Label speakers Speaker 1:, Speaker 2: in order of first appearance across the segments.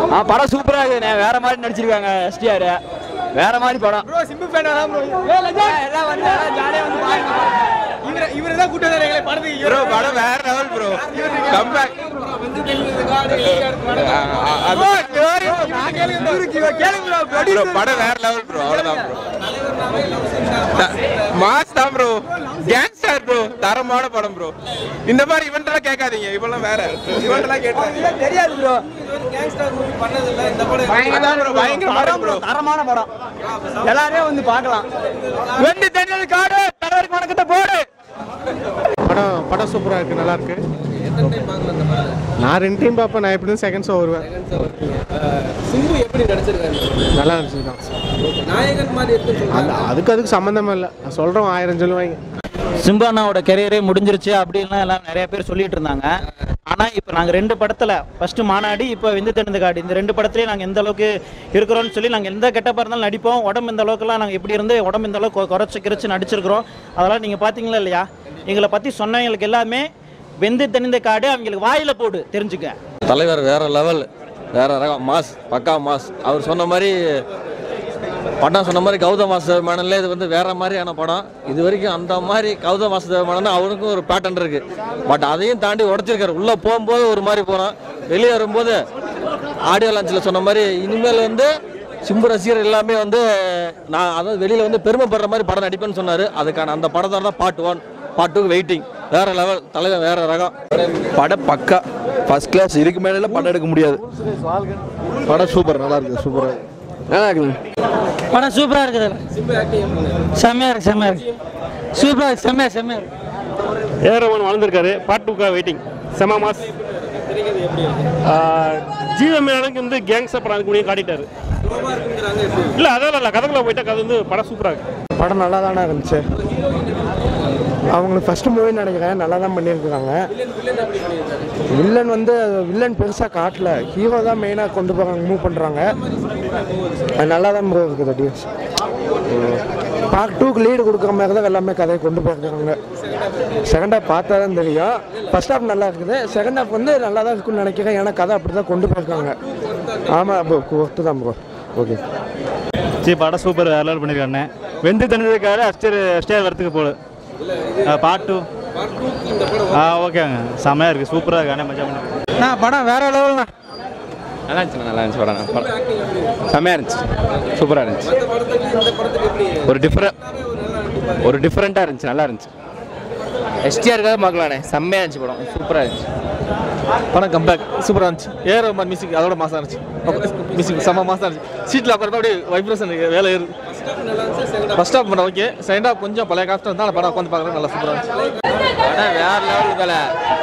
Speaker 1: ஆ படம் சூப்பரா இருக்குண்ணே வேற மாதிரி நடிச்சிருக்காங்க எஸ்டிஆர் வேற மாதிரி படம்
Speaker 2: ப்ரோ சிம்பு ஃபேன் தான் ப்ரோ
Speaker 1: எல்லாம் வந்து ஜாலியா வந்து பாருங்க
Speaker 2: இவர இவர தான் கூட்டம் தான் எங்களை படத்துக்கு
Speaker 3: ப்ரோ படம் வேற லெவல் ப்ரோ கம்பேக் ப்ரோ படம் வேற லெவல் ப்ரோ அவ்வளவுதான் ப்ரோ மாஸ் தான் ப்ரோ கேங்ஸ்டர் ப்ரோ தரமான படம் ப்ரோ இந்த மாதிரி இவெண்ட் எல்லாம் கேட்காதீங்க இவெல்லாம் வேற இவெண்ட் எல்லாம் கேட்காதீங்க
Speaker 1: தெரியாது ப்ரோ
Speaker 3: அதான் ப்ரோ பயங்கர படம் ப்ரோ
Speaker 1: தரமான படம் எல்லாரும் வந்து பார்க்கலாம் வெண்டு தண்ணி காடு தலைவருக்கு வணக்கத்தை போடு
Speaker 4: படம் படம் சூப்பராக இருக்குது நல்லா இருக்கு நான் ரெண்டு டைம் பார்ப்பேன் நான் எப்படியும் செகண்ட் ஷோ வருவேன்
Speaker 5: சிம்பு எப்படி நடிச்சிருக்காரு
Speaker 4: நல்லா நடிச்சிருக்கான்
Speaker 5: நாயகன் மாதிரி இருக்கு
Speaker 4: அந்த அதுக்கு அதுக்கு சம்மந்தமே இல்லை நான் சொல்கிறோம் ஆயிரம் சொல்லுவாங்க
Speaker 6: சிம்பு அண்ணாவோட கெரியரே முடிஞ்சிருச்சு அப்படின்லாம் எல்லாம் நிறைய பேர் சொல்லிட்டு இருந்தாங்க ஆனா இப்போ நாங்க ரெண்டு படத்துல ஃபர்ஸ்ட் மாநாடு இப்போ விந்து தெளிந்த காடு இந்த ரெண்டு படத்துலயும் நாங்க எந்த அளவுக்கு இருக்கிறோம்னு சொல்லி நாங்க எந்த கெட்டப்பா இருந்தாலும் நடிப்போம் உடம்பு இந்த அளவுக்குலாம் நாங்க எப்படி இருந்து உடம்பு இந்த அளவுக்கு குறைச்சு கிரைச்சு நடிச்சிருக்கிறோம் அதெல்லாம் நீங்க பாத்தீங்களா இல்லையா எங்களை பத்தி சொன்னவங்களுக்கு எல்லாமே வெந்து தெளிந்த காடு அவங்களுக்கு வாயில போடு தெரிஞ்சுக்க
Speaker 7: தலைவர் வேற லெவல் வேற ரகம் மாஸ் பக்கா மாஸ் அவர் சொன்ன மாதிரி படம் சொன்ன மாதிரி கௌதம் வாசுதேவ மேனன்ல இது வந்து வேற மாதிரியான படம் இது வரைக்கும் அந்த மாதிரி கௌதம் வாசுதேவ மேனன் அவருக்கும் ஒரு பேட்டர்ன் இருக்கு பட் அதையும் தாண்டி உடச்சிருக்காரு உள்ள போகும்போது ஒரு மாதிரி போறோம் வெளியே வரும்போது ஆடியோ லான்ச்சில் சொன்ன மாதிரி இனிமேல் வந்து சிம்பு ரசிகர் எல்லாமே வந்து நான் அதாவது வெளியில வந்து பெருமைப்படுற மாதிரி படம் நடிப்பேன்னு சொன்னாரு அதுக்கான அந்த படத்தோட தான் part one part two waiting வேற லெவல் தலைவர் வேற ரகம்
Speaker 8: படம் பக்கா ஃபர்ஸ்ட் கிளாஸ் இதுக்கு மேல படம் எடுக்க முடியாது படம் சூப்பர் நல்லா இருக்கு சூப்பரா நல்லா இருக்கு
Speaker 6: படம் சூப்பரா இருக்குது செம்மையா இருக்கு செம்மையா இருக்கு சூப்பரா இருக்கு செம்மையா செம்மையா இருக்கு
Speaker 4: ஏரவன் வளர்ந்துருக்காரு பார்ட் டூக்கா வெயிட்டிங் செம மாஸ் ஜீவமேனனுக்கு வந்து கேங்ஸ் படம் அதுக்கு முடியும் காட்டிட்டாரு இல்லை அதெல்லாம் இல்லை கதைக்குள்ள போயிட்டா கதை வந்து படம் சூப்பராக இருக்கு
Speaker 9: படம் நல்லா தானே இருந்துச்சு அவங்களுக்கு ஃபர்ஸ்ட் மூவி நினைக்கிறேன் நல்லா தான் பண்ணியிருக்காங்க வில்லன் வந்து வில்லன் பெருசாக காட்டல ஹீரோ தான் மெயினாக கொண்டு போகிறாங்க மூவ் பண்ணுறாங்க அது நல்லா தான் ப்ரோ இருக்குது டிஎஸ் பார்ட் டூக்கு லீடு கொடுக்குற மாதிரி தான் எல்லாமே கதையை கொண்டு போயிருக்காங்க செகண்ட் ஹாஃப் பார்த்தா தான் தெரியும் ஃபர்ஸ்ட் ஹாஃப் நல்லா இருக்குது செகண்ட் ஹாஃப் வந்து நல்லா தான் இருக்குன்னு நினைக்கிறேன் ஏன்னா கதை அப்படி தான் கொண்டு போயிருக்காங்க ஆமாம் ப்ரோ ஒர்த்து தான் ப்ரோ ஓகே
Speaker 4: சரி படம் சூப்பர் வேற லெவல் பண்ணியிருக்காருண்ணே வெந்து தந்ததுக்காக அஸ்டர் அஸ்டர் வரத்துக்கு போடு பார்ட் டூ ஆ ஓகேங்க செம்மையாக இருக்குது சூப்பராக இருக்கு அண்ணே மஜா பண்ணி
Speaker 1: நான் படம் வேற லெவல்ண்ணா
Speaker 3: நல்லா இருந்துச்சு நல்லா இருந்துச்சு படம் படம் செம்மையா இருந்துச்சு சூப்பரா இருந்துச்சு ஒரு டிஃப்ரெண்ட் ஒரு டிஃப்ரெண்ட்டாக இருந்துச்சு நல்லா இருந்துச்சு எஸ்டிஆருக்காக பார்க்கலாண்ணே செம்மையா இருந்துச்சு படம் சூப்பராக இருந்துச்சு படம் கம்பேக் சூப்பராக இருந்துச்சு ஏ ரோமான் மியூசிக் அதோட மாசம் இருந்துச்சு மியூசிக் செம்ம மாசம் இருந்துச்சு சீட்டில் அப்புறம் அப்படியே வைப்ரேஷன் வேலை ஏறு ஃபர்ஸ்ட் ஹாஃப் படம் ஓகே செகண்ட் ஹாஃப் கொஞ்சம் பழைய காஸ்ட் இருந்தால் படம் உட்காந்து பார்க்குறது நல்லா சூப்பராக இருந்துச்சு
Speaker 7: படம் வேற லெவல் தலை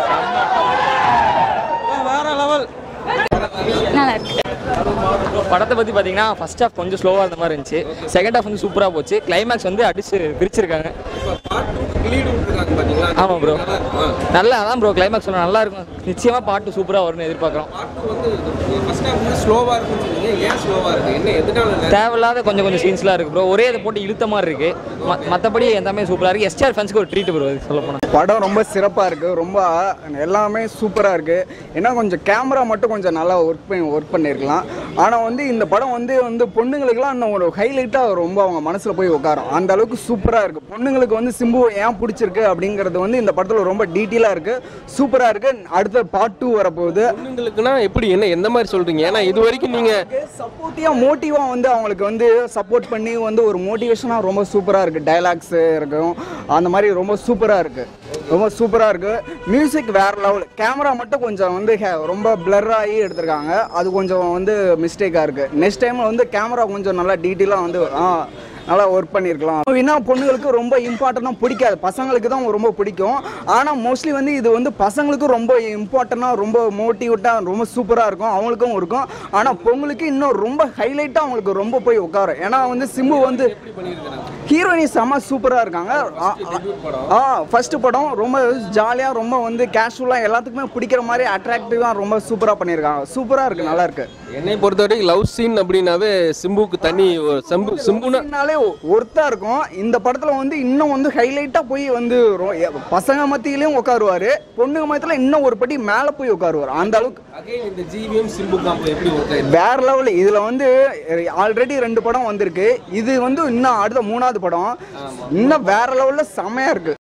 Speaker 1: வேற லெவல்
Speaker 10: நல்லா இருக்கு
Speaker 1: படத்தை பத்தி பாத்தீங்கன்னா ஃபர்ஸ்ட் ஹாஃப் கொஞ்சம் ஸ்லோவா இருந்த மாதிரி இருந்துச்சு செகண்ட் ஹாஃப் வந்து சூப்பரா போச்சு கிளைமேக்ஸ் வந்து அடிச்சு பிரிச்சிருக்காங்க
Speaker 5: லீடு விட்டுருக்காங்க பாத்தீங்களா
Speaker 1: ஆமா ப்ரோ நல்லா அதான் ப்ரோ கிளைமேக்ஸ் நல்லா இருக்கும் நிச்சயமா பாட்டு சூப்பரா வரும்னு எதிர்பார்க்குறோம்
Speaker 5: வந்து ஃபர்ஸ்ட் ஹாஃப் வந்து ஸ்லோவா இருக்குன்னு சொன்னீங்க ஏன் ஸ்லோவா இருக்கு என்ன எதனால
Speaker 1: தேவையில்லாத கொஞ்சம் கொஞ்சம் சீன்ஸ்லாம் இருக்கு ப்ரோ ஒரே இதை போட்டு இழுத்த மாதிரி இருக்கு ம- மத்தபடி எல்லாமே சூப்பரா இருக்கு எஸ்டிஆர் ஃபேன்ஸ்க்கு ஒரு ட்ரீட் ப்ரோ சொல்ல போனா
Speaker 9: படம் ரொம்ப சிறப்பாக இருக்குது ரொம்ப எல்லாமே சூப்பராக இருக்குது ஏன்னா கொஞ்சம் கேமரா மட்டும் கொஞ்சம் நல்லா ஒர்க் பண்ணி ஒர்க் பண்ணியிருக்கலாம் ஆனால் வந்து இந்த படம் வந்து வந்து பொண்ணுங்களுக்குலாம் இன்னும் ஒரு ஹைலைட்டாக ரொம்ப அவங்க மனசில் போய் உட்காரும் அந்த அளவுக்கு சூப்பராக இருக்குது பொண்ணுங்களுக்கு வந்து சிம்பு ஏன் பிடிச்சிருக்கு அப்படிங்கிறது வந்து இந்த படத்தில் ரொம்ப டீட்டெயிலாக இருக்குது சூப்பராக இருக்குது அடுத்த பார்ட் டூ வரப்போகுது
Speaker 5: பொண்ணுங்களுக்குன்னா எப்படி என்ன எந்த மாதிரி சொல்றீங்க ஏன்னா இது வரைக்கும் நீங்க
Speaker 9: சப்போர்ட்டிவாக மோட்டிவாக வந்து அவங்களுக்கு வந்து சப்போர்ட் பண்ணி வந்து ஒரு மோட்டிவேஷனாக ரொம்ப சூப்பராக இருக்குது டைலாக்ஸ் இருக்கும் அந்த மாதிரி ரொம்ப சூப்பராக இருக்குது ரொம்ப சூப்பராக இருக்குது மியூசிக் வேறு லெவல் கேமரா மட்டும் கொஞ்சம் வந்து ஹே- ரொம்ப blur ஆகி எடுத்திருக்காங்க அது கொஞ்சம் வந்து மிஸ்டேக்காக இருக்குது நெக்ஸ்ட் டைம் வந்து கேமரா கொஞ்சம் நல்லா டீட்டெயிலாக வந்து ஆ நல்லா ஒர்க் பண்ணியிருக்கலாம் என்ன பொண்ணுங்களுக்கு ரொம்ப இம்பார்ட்டண்டாக பிடிக்காது பசங்களுக்கு தான் ரொம்ப பிடிக்கும் ஆனால் மோஸ்ட்லி வந்து இது வந்து பசங்களுக்கு ரொம்ப இம்பார்ட்டண்டாக ரொம்ப மோட்டிவேட்டாக ரொம்ப சூப்பராக இருக்கும் அவங்களுக்கும் இருக்கும் ஆனால் பொங்கலுக்கு இன்னும் ரொம்ப ஹைலைட்டாக அவங்களுக்கு ரொம்ப போய் உட்காரும் ஏன்னா வந்து சிம்பு வந்து ஹீரோயினி செம்ம சூப்பராக இருக்காங்க ஆ, ஆ ஃபர்ஸ்ட் படம் ரொம்ப ஜாலியாக ரொம்ப வந்து கேஷுவலாக எல்லாத்துக்குமே பிடிக்கிற மாதிரி அட்ராக்டிவாக ரொம்ப சூப்பராக பண்ணியிருக்காங்க சூப்பராக இருக்குது நல்லா இருக்கு
Speaker 5: என்னை பொறுத்த வரைக்கும் லவ் சீன் அப்படின்னாவே சிம்புக்கு தனி ஒரு சிம்பு சிம்புனா
Speaker 9: சிம்புனாலே ரொம்பவே ஒர்த்தா இருக்கும் இந்த படத்துல வந்து இன்னும் வந்து ஹைலைட்டா போய் வந்து ரொ- எ- பசங்க மத்தியிலயும் உட்காருவாரு பொண்ணுங்க மத்தியில இன்னும் ஒரு படி மேல போய் உட்காருவார் அந்த அளவுக்கு
Speaker 5: அகைன் இந்த ஜிவிஎம் சிம்பு காம்போ எப்படி ஒர்க் ஆயிருக்கு
Speaker 9: வேற லெவல் இதுல வந்து ஆல்ரெடி ரெண்டு படம் வந்திருக்கு இது வந்து இன்னும் அடுத்த மூணாவது படம் இன்னும் வேற லெவல்ல செமையா இருக்கு